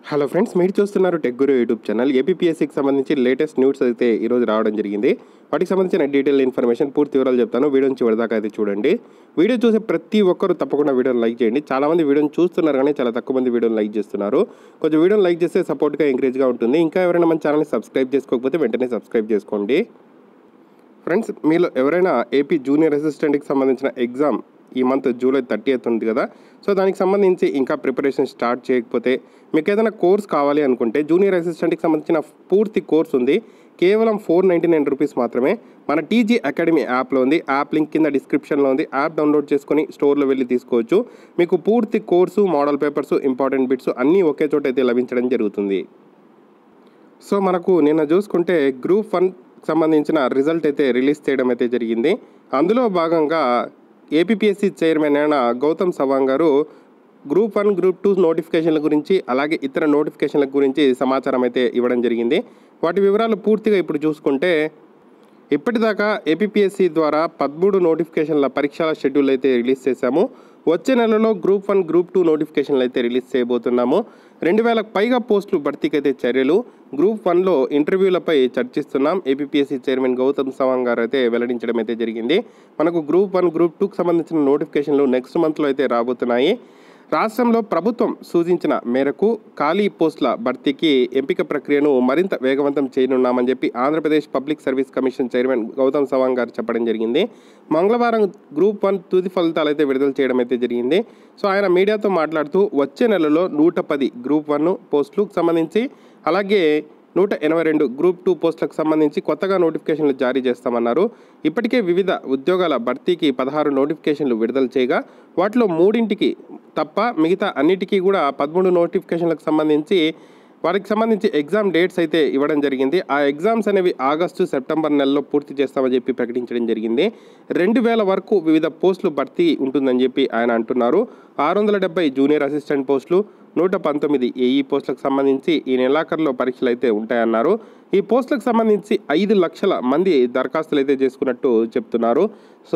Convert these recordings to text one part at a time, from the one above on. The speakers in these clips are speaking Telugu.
హలో ఫ్రెండ్స్ మీరు చూస్తున్నారు టెక్ గురు యూట్యూబ్ ఛానల్ ఏపీఎస్సికి సంబంధించి లేటెస్ట్ న్యూస్ అయితే ఈరోజు రావడం జరిగింది వాటికి సంబంధించిన డీటెయిల్ ఇన్ఫర్మేషన్ పూర్తి వివరాలు చెప్తాను వీడియోని చివరిదాకా అయితే చూడండి వీడియో చూసే ప్రతి ఒక్కరు తప్పకుండా వీడియోని లైక్ చేయండి చాలామంది వీడియోని చూస్తున్నారు కానీ చాలా తక్కువ మంది వీడియోని లైక్ చేస్తున్నారు కొంచెం వీడియోని లైక్ చేస్తే సపోర్ట్గా ఎంకరేజ్గా ఉంటుంది ఇంకా ఎవరైనా మన ఛానల్ని సబ్స్క్రైబ్ చేసుకోకపోతే వెంటనే సబ్స్క్రైబ్ చేసుకోండి ఫ్రెండ్స్ మీలో ఎవరైనా ఏపీ జూనియర్ అసిస్టెంట్కి సంబంధించిన ఎగ్జామ్ ఈ మంత్ జూలై థర్టీ ఎయిత్ ఉంది కదా సో దానికి సంబంధించి ఇంకా ప్రిపరేషన్ స్టార్ట్ చేయకపోతే మీకు ఏదైనా కోర్స్ కావాలి అనుకుంటే జూనియర్ అసిస్టెంట్కి సంబంధించిన పూర్తి కోర్స్ ఉంది కేవలం ఫోర్ నైంటీ నైన్ రూపీస్ మాత్రమే మన టీజీ అకాడమీ యాప్లో ఉంది యాప్ లింక్ కింద డిస్క్రిప్షన్లో ఉంది యాప్ డౌన్లోడ్ చేసుకొని స్టోర్లో వెళ్ళి తీసుకోవచ్చు మీకు పూర్తి course model papers important bits అన్నీ ఒకే చోట అయితే లభించడం జరుగుతుంది సో మనకు నిన్న చూసుకుంటే గ్రూప్ వన్ సంబంధించిన రిజల్ట్ అయితే రిలీజ్ చేయడం అయితే జరిగింది అందులో భాగంగా ఏపీఎస్సి చైర్మన్ అయిన Gautam Sawang garu group one group two నోటిఫికేషన్ల గురించి అలాగే ఇతర నోటిఫికేషన్ల గురించి సమాచారం అయితే ఇవ్వడం జరిగింది వాటి వివరాలు పూర్తిగా ఇప్పుడు చూసుకుంటే ఇప్పటిదాకా ఏపీఎస్సి ద్వారా పదమూడు నోటిఫికేషన్ల పరీక్షల షెడ్యూల్ అయితే రిలీజ్ చేశాము వచ్చే నెలలో గ్రూప్ వన్ గ్రూప్ టూ నోటిఫికేషన్లు అయితే రిలీజ్ చేయబోతున్నాము రెండు వేలకు పైగా పోస్టులు భర్తీకి అయితే చర్యలు గ్రూప్ వన్లో ఇంటర్వ్యూలపై చర్చిస్తున్నాం ఏపీఎస్సి చైర్మన్ గౌతమ్ సవాంగ్ గారు అయితే వెల్లడించడం అయితే జరిగింది మనకు గ్రూప్ వన్ గ్రూప్ టూకి సంబంధించిన నోటిఫికేషన్లు నెక్స్ట్ మంత్లో అయితే రాబోతున్నాయి రాష్ట్రంలో ప్రభుత్వం సూచించిన మేరకు ఖాళీ పోస్టుల భర్తీకి ఎంపిక ప్రక్రియను మరింత వేగవంతం చేయనున్నామని చెప్పి Andhra Pradesh public service commission chairman Gautam Sawang garu చెప్పడం జరిగింది మంగళవారం గ్రూప్ వన్ తుది ఫలితాలు అయితే విడుదల చేయడం అయితే జరిగింది సో ఆయన మీడియాతో మాట్లాడుతూ వచ్చే నెలలో నూట పది గ్రూప్ వన్ పోస్టులకు సంబంధించి అలాగే నూట ఎనభై రెండు గ్రూప్ టూ పోస్టులకు సంబంధించి కొత్తగా నోటిఫికేషన్లు జారీ చేస్తామన్నారు ఇప్పటికే వివిధ ఉద్యోగాల భర్తీకి పదహారు నోటిఫికేషన్లు విడుదల చేయగా వాటిలో మూడింటికి తప్ప మిగతా అన్నిటికీ కూడా పదమూడు నోటిఫికేషన్లకు సంబంధించి వారికి సంబంధించి ఎగ్జామ్ డేట్స్ అయితే ఇవ్వడం జరిగింది ఆ ఎగ్జామ్స్ అనేవి ఆగస్టు సెప్టెంబర్ నెలలో పూర్తి చేస్తామని చెప్పి ప్రకటించడం జరిగింది రెండు వేల వరకు వివిధ పోస్టులు భర్తీ ఉంటుందని చెప్పి ఆయన అంటున్నారు ఆరు వందల డెబ్బై జూనియర్ అసిస్టెంట్ పోస్టులు నూట పంతొమ్మిది ఏఈ పోస్టులకు సంబంధించి ఈ నెలాఖరులో పరీక్షలు అయితే ఉంటాయన్నారు ఈ పోస్టులకు సంబంధించి ఐదు లక్షల మంది దరఖాస్తులు అయితే చేసుకున్నట్టు చెప్తున్నారు సో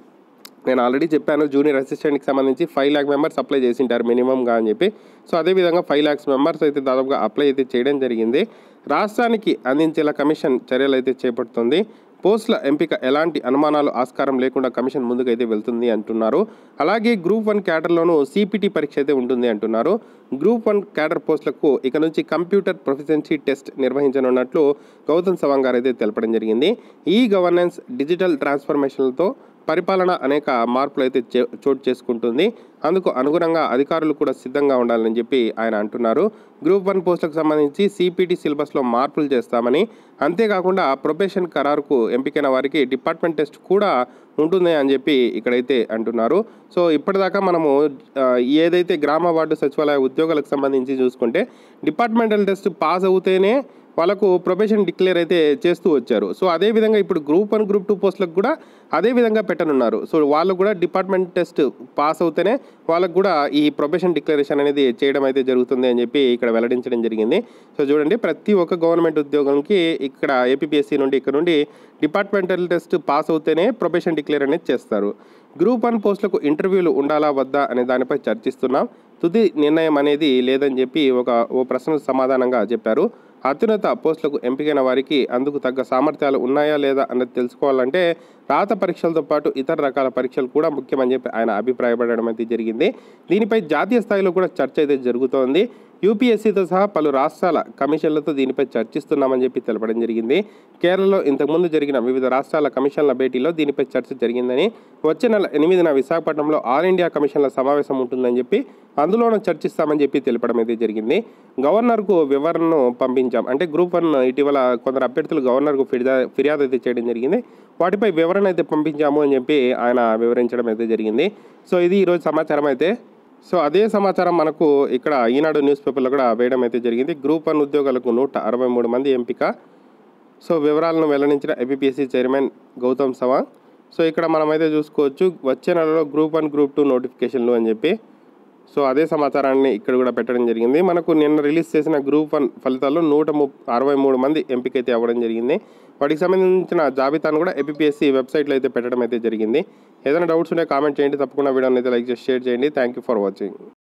నేను ఆల్రెడీ చెప్పాను జూనియర్ అసిస్టెంట్కి సంబంధించి ఫైవ్ ల్యాక్ మెంబర్స్ అప్లై చేసింటారు మినిమంగా అని చెప్పి సో అదేవిధంగా ఫైవ్ ల్యాక్స్ మెంబర్స్ అయితే దాదాపుగా అప్లై అయితే చేయడం జరిగింది రాష్ట్రానికి అందించేలా కమిషన్ చర్యలు అయితే చేపడుతుంది పోస్టుల ఎంపిక ఎలాంటి అనుమానాలు ఆస్కారం లేకుండా కమిషన్ ముందుకైతే వెళ్తుంది అంటున్నారు అలాగే గ్రూప్ వన్ క్యాడర్లోనూ సిపిటి పరీక్ష అయితే ఉంటుంది అంటున్నారు గ్రూప్ వన్ క్యాడర్ పోస్టులకు ఇక నుంచి కంప్యూటర్ ప్రొఫిషియన్సీ టెస్ట్ నిర్వహించనున్నట్లు గౌతమ్ సవాంగ్ గారు అయితే తెలపడం జరిగింది ఈ గవర్నెన్స్ డిజిటల్ ట్రాన్స్ఫర్మేషన్లతో పరిపాలన అనేక మార్పులు అయితే చే- చోటు చేసుకుంటుంది అందుకు అనుగుణంగా అధికారులు కూడా సిద్ధంగా ఉండాలని చెప్పి ఆయన అంటున్నారు గ్రూప్ వన్ పోస్టులకు సంబంధించి సిపిటి సిలబస్లో మార్పులు చేస్తామని అంతేకాకుండా ప్రొబేషన్ ఖరారుకు ఎంపికైన వారికి డిపార్ట్మెంట్ టెస్ట్ కూడా ఉంటుంది అని చెప్పి ఇక్కడైతే అంటున్నారు సో ఇప్పటిదాకా మనము ఆ, ఏదైతే గ్రామ వార్డు సచివాలయ ఉద్యోగాలకు సంబంధించి చూసుకుంటే డిపార్ట్మెంటల్ టెస్ట్ పాస్ అవుతేనే వాళ్ళకు ప్రొబేషన్ డిక్లేర్ అయితే చేస్తూ వచ్చారు సో అదే విధంగా ఇప్పుడు గ్రూప్ వన్ గ్రూప్ టూ పోస్టులకు కూడా అదే విధంగా పెట్టనున్నారు సో వాళ్ళు కూడా డిపార్ట్మెంట్ టెస్ట్ పాస్ అవుతేనే వాళ్ళకు కూడా ఈ ప్రొబేషన్ డిక్లరేషన్ అనేది చేయడం అయితే జరుగుతుంది అని చెప్పి ఇక్కడ వెల్లడించడం జరిగింది సో చూడండి ప్రతి ఒక్క గవర్నమెంట్ ఉద్యోగంకి ఇక్కడ ఏపీఎస్సి నుండి ఇక్కడ నుండి డిపార్ట్మెంటల్ టెస్ట్ పాస్ అవుతేనే ప్రొబేషన్ డిక్లేర్ అనేది చేస్తారు గ్రూప్ వన్ పోస్టులకు ఇంటర్వ్యూలు ఉండాలా వద్దా అనే దానిపై చర్చిస్తున్నాం తుది నిర్ణయం అనేది లేదని చెప్పి ఒక ఓ ప్రశ్నకు సమాధానంగా చెప్పారు అత్యున్నత పోస్టులకు ఎంపికైన వారికి అందుకు తగ్గ సామర్థ్యాలు ఉన్నాయా లేదా అన్నది తెలుసుకోవాలంటే రాత పరీక్షలతో పాటు ఇతర రకాల పరీక్షలు కూడా ముఖ్యమని చెప్పి ఆయన అభిప్రాయపడడం అయితే జరిగింది దీనిపై జాతీయ స్థాయిలో కూడా చర్చ అయితే జరుగుతోంది యూపీఎస్సీతో సహా పలు రాష్ట్రాల కమిషన్లతో దీనిపై చర్చిస్తున్నామని చెప్పి తెలపడం జరిగింది కేరళలో ఇంతకుముందు జరిగిన వివిధ రాష్ట్రాల కమిషన్ల భేటీలో దీనిపై చర్చ జరిగిందని వచ్చే నెల ఎనిమిదిన విశాఖపట్నంలో ఆల్ ఇండియా కమిషన్ల సమావేశం ఉంటుందని చెప్పి అందులోనూ చర్చిస్తామని చెప్పి తెలపడం అయితే జరిగింది గవర్నర్కు వివరణను పంపించాం అంటే గ్రూప్ వన్ ఇటీవల కొందరు అభ్యర్థులు గవర్నర్కు ఫిర్యా ఫిర్యాదు అయితే చేయడం జరిగింది వాటిపై వివరణ అయితే పంపించాము అని చెప్పి ఆయన వివరించడం అయితే జరిగింది సో ఇది ఈరోజు సమాచారం అయితే సో అదే సమాచారం మనకు ఇక్కడ ఈనాడు న్యూస్ పేపర్లో కూడా వేయడం అయితే జరిగింది గ్రూప్ వన్ ఉద్యోగాలకు నూట అరవై మూడు మంది ఎంపిక సో వివరాలను వెల్లడించిన APSC chairman Gautam Sawang so ఇక్కడ మనమైతే చూసుకోవచ్చు వచ్చే నెలలో గ్రూప్ వన్ గ్రూప్ టూ నోటిఫికేషన్లు అని చెప్పి సో అదే సమాచారాన్ని ఇక్కడ కూడా పెట్టడం జరిగింది మనకు నిన్న రిలీజ్ చేసిన గ్రూప్ వన్ ఫలితాల్లో నూట ము అరవై మూడు మంది ఎంపిక అయితే అవ్వడం జరిగింది వాటికి సంబంధించిన జాబితాను కూడా ఏపీఎస్సీ వెబ్సైట్లో అయితే పెట్టడం అయితే జరిగింది ఏదైనా డౌట్స్ ఉంటే కామెంట్ చేయండి తప్పకుండా వీడియోని అయితే లైక్ చేసి షేర్ చేయండి థ్యాంక్ యూ ఫర్ వాచింగ్